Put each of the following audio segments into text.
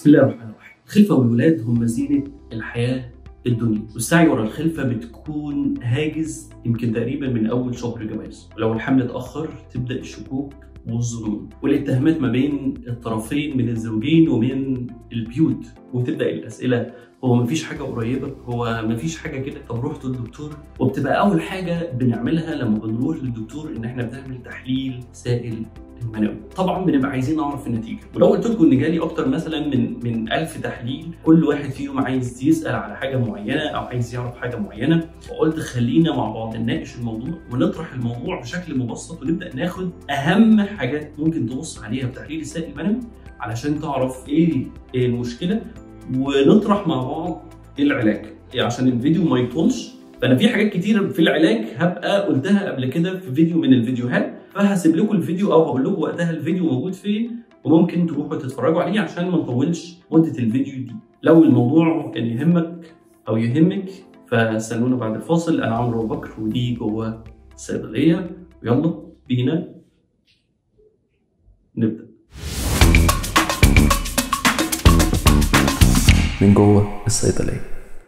بسم الله الرحمن الرحيم الخلفة والولاد هم زينة الحياة الدنيا والسعي ورا الخلفة بتكون هاجس يمكن تقريبا من أول شهر جواز ولو الحمل اتأخر تبدأ الشكوك والظنون والاتهامات ما بين الطرفين من الزوجين ومن البيوت وتبدأ الأسئلة هو مفيش حاجة قريبة هو مفيش حاجة كده طب رحت للدكتور وبتبقى أول حاجة بنعملها لما بنروح للدكتور إن إحنا بنعمل تحليل سائل المنوي طبعا بنبقى عايزين نعرف النتيجه ولو قلت لكم ان جالي اكتر مثلا من من 1000 تحليل كل واحد فيهم عايز يسال على حاجه معينه او عايز يعرف حاجه معينه فقلت خلينا مع بعض نناقش الموضوع ونطرح الموضوع بشكل مبسط ونبدا ناخد اهم حاجات ممكن تبص عليها في تحليل السائل المنوي علشان تعرف ايه إيه المشكله ونطرح مع بعض العلاج عشان الفيديو ما يطولش فانا في حاجات كتير في العلاج هبقى قلتها قبل كده في فيديو من الفيديوهات فهسيب لكم الفيديو او هقول لكم وقتها الفيديو موجود فين وممكن تروحوا تتفرجوا عليه عشان ما نطولش مده الفيديو دي لو الموضوع كان يهمك او يهمك فاستنونا بعد الفاصل انا عمرو ابو بكر ودي جوه الصيدليه ويلا بينا نبدا من جوه الصيدليه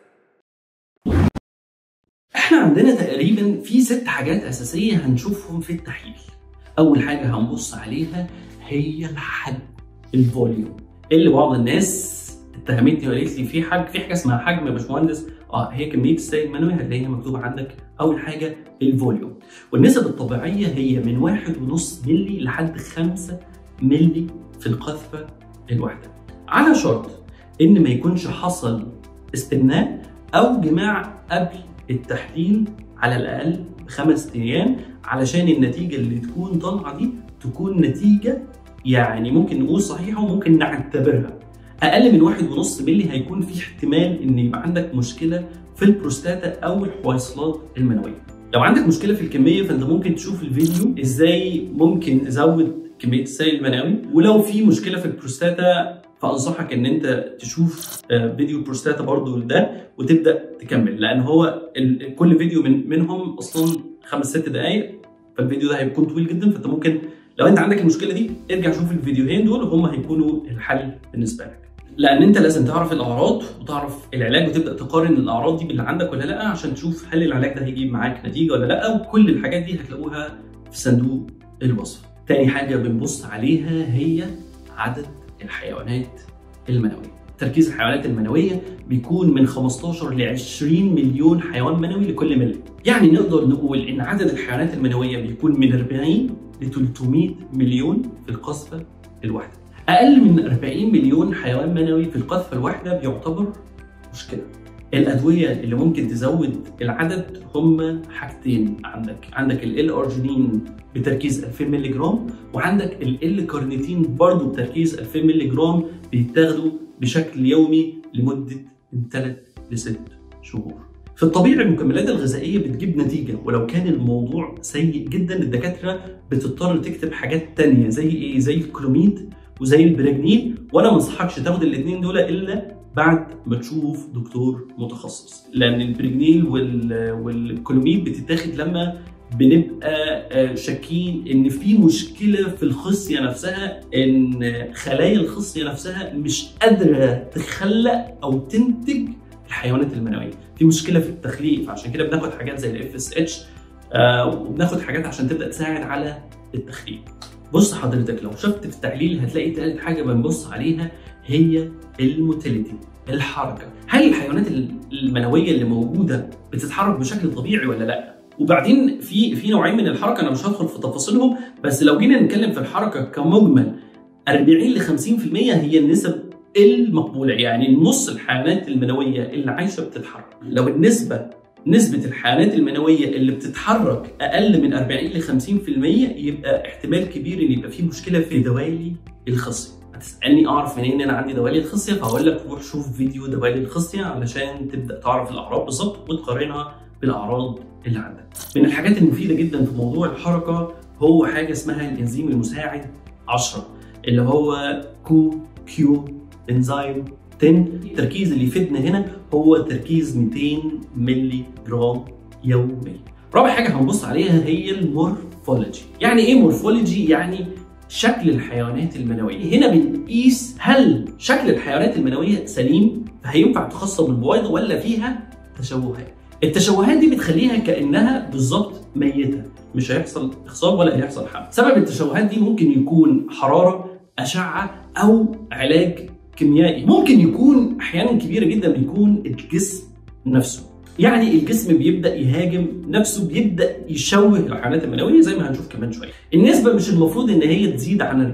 احنا عندنا تقريبا في ست حاجات اساسيه هنشوفهم في التحليل اول حاجه هنبص عليها هي الحجم الفوليوم اللي بعض الناس اتهمتني وقالت لي في حاجه في حاجه اسمها حجم يا باشمهندس اه هي كميه السائل المنوي هتلاقيها مكتوبه عندك اول حاجه الفوليوم والنسب الطبيعيه هي من واحد ونص ملي لحد 5 ملي في القذفه الواحده على شرط ان ما يكونش حصل استمناء او جماع قبل التحليل على الاقل بخمس ايام علشان النتيجه اللي تكون طالعه دي تكون نتيجه يعني ممكن نقول صحيحه وممكن نعتبرها اقل من واحد ونص ملي هيكون في احتمال ان يبقى عندك مشكله في البروستاتا او الحويصلات المنويه لو عندك مشكله في الكميه فانت ممكن تشوف الفيديو ازاي ممكن ازود كميه السائل المنوي ولو في مشكله في البروستاتا فانصحك ان انت تشوف فيديو بروستاتا برضو ده وتبدا تكمل لان هو كل فيديو من منهم اصلا خمس ست دقائق فالفيديو ده هيكون طويل جدا فانت ممكن لو انت عندك المشكله دي ارجع شوف الفيديوهين دول هم هيكونوا الحل بالنسبه لك لان انت لازم تعرف الاعراض وتعرف العلاج وتبدا تقارن الاعراض دي باللي عندك ولا لا عشان تشوف هل العلاج ده هيجيب معاك نتيجه ولا لا وكل الحاجات دي هتلاقوها في صندوق الوصف تاني حاجه بنبص عليها هي عدد الحيوانات المنويه تركيز الحيوانات المنويه بيكون من 15 ل 20 مليون حيوان منوي لكل ملي يعني نقدر نقول ان عدد الحيوانات المنويه بيكون من 40 ل 300 مليون في القذفه الواحده اقل من 40 مليون حيوان منوي في القذفه الواحده بيعتبر مشكله الادويه اللي ممكن تزود العدد هم حاجتين عندك عندك ال ارجينين بتركيز 2000 مللي جرام وعندك ال كارنيتين برضه بتركيز 2000 مللي جرام بيتاخدوا بشكل يومي لمده من 3 ل 6 شهور في الطبيعي المكملات الغذائيه بتجيب نتيجه ولو كان الموضوع سيء جدا الدكاتره بتضطر تكتب حاجات تانية زي ايه زي الكلوميد وزي البريجنين وانا ما انصحكش تاخد الاثنين دول الا بعد ما تشوف دكتور متخصص لان البريجنيل والكلوميد بتتاخد لما بنبقى شاكين ان في مشكله في الخصيه نفسها ان خلايا الخصيه نفسها مش قادره تخلق او تنتج الحيوانات المنويه في مشكله في التخليق فعشان كده بناخد حاجات زي الاف اس اتش وبناخد حاجات عشان تبدا تساعد على التخليق بص حضرتك لو شفت في التحليل هتلاقي تالت حاجه بنبص عليها هي الموتيليتي الحركه هل الحيوانات المنويه اللي موجوده بتتحرك بشكل طبيعي ولا لا وبعدين في في نوعين من الحركه انا مش هدخل في تفاصيلهم بس لو جينا نتكلم في الحركه كمجمل 40 ل 50% هي النسب المقبوله يعني نص الحيوانات المنويه اللي عايشه بتتحرك لو النسبه نسبة الحيوانات المنوية اللي بتتحرك أقل من 40 ل 50% يبقى احتمال كبير إن يبقى في مشكلة في دوالي الخصية. هتسألني أعرف منين إن أنا عندي دوالي الخصية فهقول لك روح شوف فيديو دوالي الخصية علشان تبدأ تعرف الأعراض بالظبط وتقارنها بالأعراض اللي عندك. من الحاجات المفيدة جدا في موضوع الحركة هو حاجة اسمها الإنزيم المساعد 10 اللي هو كو كيو انزيم 10 التركيز اللي يفيدنا هنا هو تركيز 200 ملي جرام يوميا رابع حاجه هنبص عليها هي المورفولوجي يعني ايه مورفولوجي يعني شكل الحيوانات المنويه هنا بنقيس هل شكل الحيوانات المنويه سليم فهينفع تخصب البويضه ولا فيها تشوهات التشوهات دي بتخليها كانها بالظبط ميته مش هيحصل اخصاب ولا هيحصل حمل سبب التشوهات دي ممكن يكون حراره اشعه او علاج كيميائي ممكن يكون احيانا كبيره جدا بيكون الجسم نفسه يعني الجسم بيبدا يهاجم نفسه بيبدا يشوه الحيوانات المنويه زي ما هنشوف كمان شويه النسبه مش المفروض ان هي تزيد عن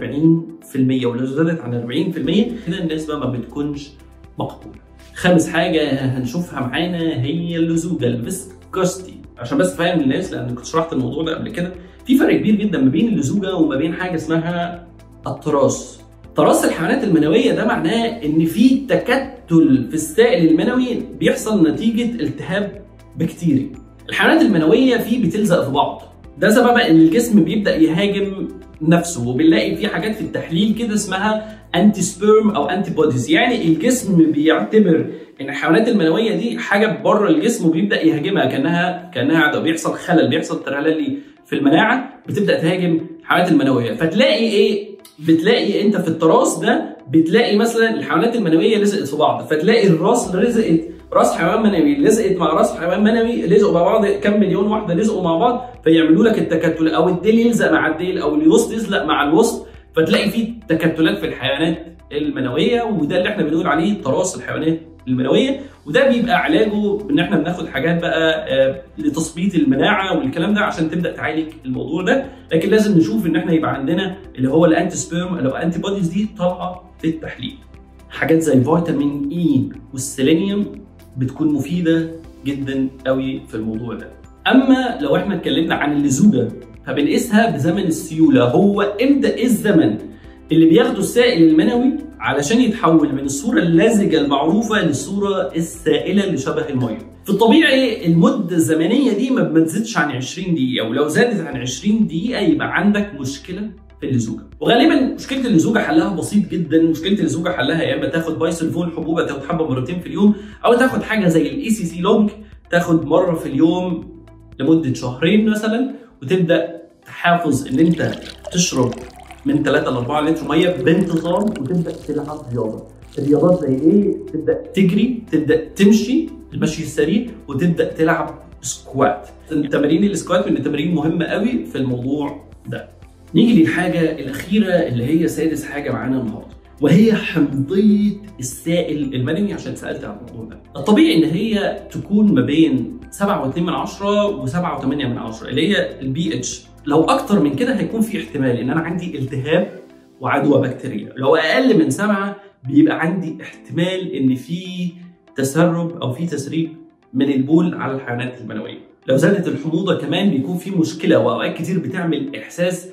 40% ولو زادت عن 40% كده النسبه ما بتكونش مقبوله خامس حاجه هنشوفها معانا هي اللزوجه الفيسكوستي عشان بس فاهم الناس لان كنت شرحت الموضوع ده قبل كده في فرق كبير جدا ما بين اللزوجه وما بين حاجه اسمها التراث تراث الحيوانات المنويه ده معناه ان في تكتل في السائل المنوي بيحصل نتيجه التهاب بكتيري الحيوانات المنويه فيه بتلزق في بعض ده سببها ان الجسم بيبدا يهاجم نفسه وبنلاقي في حاجات في التحليل كده اسمها انتي سبيرم او انتي بوديز يعني الجسم بيعتبر ان الحيوانات المنويه دي حاجه بره الجسم وبيبدا يهاجمها كانها كانها عدوى بيحصل خلل بيحصل ترهللي في المناعه بتبدا تهاجم الحيوانات المنويه فتلاقي ايه بتلاقي انت في التراث ده بتلاقي مثلا الحيوانات المنويه لزقت في بعض فتلاقي الراس لزقت راس حيوان منوي لزقت مع راس حيوان منوي لزقوا مع بعض كم مليون واحده لزقوا مع بعض فيعملوا لك التكتل او الديل يلزق مع الديل او الوسط يلزق مع الوسط فتلاقي في تكتلات في الحيوانات المنويه وده اللي احنا بنقول عليه تراث الحيوانات المنويه وده بيبقى علاجه ان احنا بناخد حاجات بقى آه، لتثبيط المناعه والكلام ده عشان تبدا تعالج الموضوع ده لكن لازم نشوف ان احنا يبقى عندنا اللي هو الانتي سبيرم او انتي بوديز دي طالعه في التحليل حاجات زي فيتامين اي والسيلينيوم بتكون مفيده جدا قوي في الموضوع ده اما لو احنا اتكلمنا عن اللزوجه فبنقيسها بزمن السيوله هو امتى ايه الزمن اللي بياخده السائل المنوي علشان يتحول من الصوره اللزجه المعروفه للصوره السائله اللي شبه الميه. في الطبيعي المده الزمنيه دي ما بتزيدش عن 20 دقيقه ولو زادت عن 20 دقيقه يبقى عندك مشكله في اللزوجه وغالبا مشكله اللزوجه حلها بسيط جدا مشكله اللزوجه حلها يا اما تاخد بايسلفون حبوب تاخد حبه مرتين في اليوم او تاخد حاجه زي الاي سي سي لونج تاخد مره في اليوم لمده شهرين مثلا وتبدا تحافظ ان انت تشرب من 3 ل 4 لتر ميه بانتظام وتبدا تلعب رياضه الرياضات زي ايه تبدا تجري تبدا تمشي المشي السريع وتبدا تلعب سكوات تمارين السكوات من التمارين مهمه قوي في الموضوع ده نيجي للحاجه الاخيره اللي هي سادس حاجه معانا النهارده وهي حمضيه السائل المنوي عشان سالت عن الموضوع ده. الطبيعي ان هي تكون ما بين 7.2 من عشرة و7.8 من عشرة اللي هي البي اتش. لو اكتر من كده هيكون في احتمال ان انا عندي التهاب وعدوى بكتيريه. لو اقل من سبعة بيبقى عندي احتمال ان في تسرب او في تسريب من البول على الحيوانات المنويه. لو زادت الحموضه كمان بيكون في مشكله واوقات كتير بتعمل احساس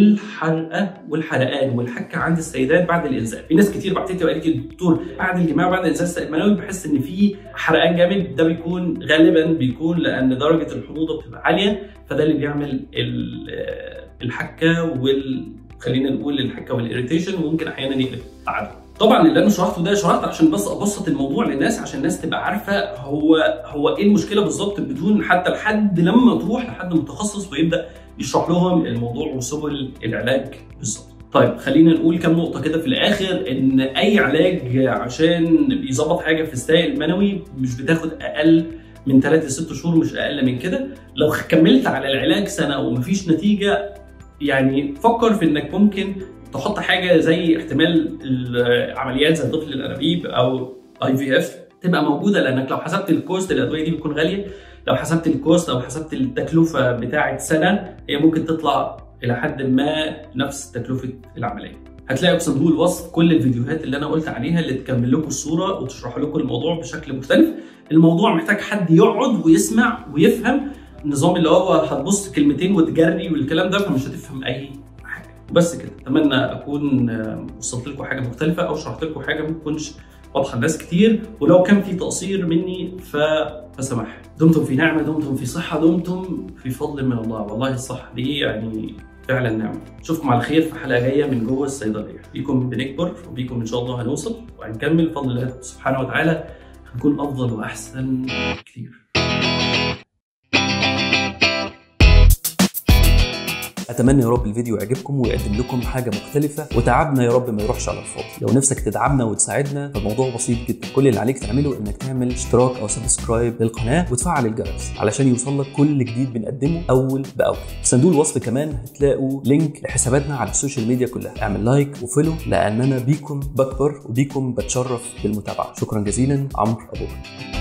بالحرقه والحرقان والحكه عند السيدات بعد الانزال في ناس كتير بعتت لي وقالت لي دكتور بعد الجماع بعد الانزال السائل المنوي بحس ان في حرقان جامد ده بيكون غالبا بيكون لان درجه الحموضه بتبقى عاليه فده اللي بيعمل ال- الحكه وال خلينا نقول الحكه والاريتيشن وممكن احيانا يقلب تعدي طبعا اللي انا شرحته ده شرحت عشان بس ابسط الموضوع للناس عشان الناس تبقى عارفه هو هو ايه المشكله بالظبط بدون حتى لحد لما تروح لحد متخصص ويبدا يشرح لهم الموضوع وسبل العلاج بالظبط. طيب خلينا نقول كام نقطه كده في الاخر ان اي علاج عشان يظبط حاجه في السائل المنوي مش بتاخد اقل من 3 ل 6 شهور مش اقل من كده لو كملت على العلاج سنه ومفيش نتيجه يعني فكر في انك ممكن تحط حاجه زي احتمال العمليات زي طفل الانابيب او اي في اف تبقى موجوده لانك لو حسبت الكوست الادويه دي بتكون غاليه لو حسبت الكوست او حسبت التكلفه بتاعه سنه هي ممكن تطلع الى حد ما نفس تكلفه العمليه هتلاقوا في صندوق الوصف كل الفيديوهات اللي انا قلت عليها اللي تكمل لكم الصوره وتشرح لكم الموضوع بشكل مختلف الموضوع محتاج حد يقعد ويسمع ويفهم النظام اللي هو هتبص كلمتين وتجري والكلام ده فمش هتفهم اي حاجه بس كده اتمنى اكون آه، وصلت لكم حاجه مختلفه او شرحت لكم حاجه ما تكونش واضحه لناس كتير ولو كان في تقصير مني ف... فسمح دمتم في نعمه دمتم في صحه دمتم في فضل من الله والله الصحه دي يعني فعلا نعمه اشوفكم على خير في حلقه جايه من جوه الصيدليه بيكم بنكبر وبيكم ان شاء الله هنوصل وهنكمل بفضل الله سبحانه وتعالى هنكون افضل واحسن كتير اتمنى يا رب الفيديو يعجبكم ويقدم لكم حاجه مختلفه وتعبنا يا رب ما يروحش على الفاضي لو نفسك تدعمنا وتساعدنا فالموضوع بسيط جدا كل اللي عليك تعمله انك تعمل اشتراك او سبسكرايب للقناه وتفعل الجرس علشان يوصل لك كل جديد بنقدمه اول باول في صندوق الوصف كمان هتلاقوا لينك لحساباتنا على السوشيال ميديا كلها اعمل لايك وفولو لان انا بيكم بكبر وبيكم بتشرف بالمتابعه شكرا جزيلا عمرو ابو بكر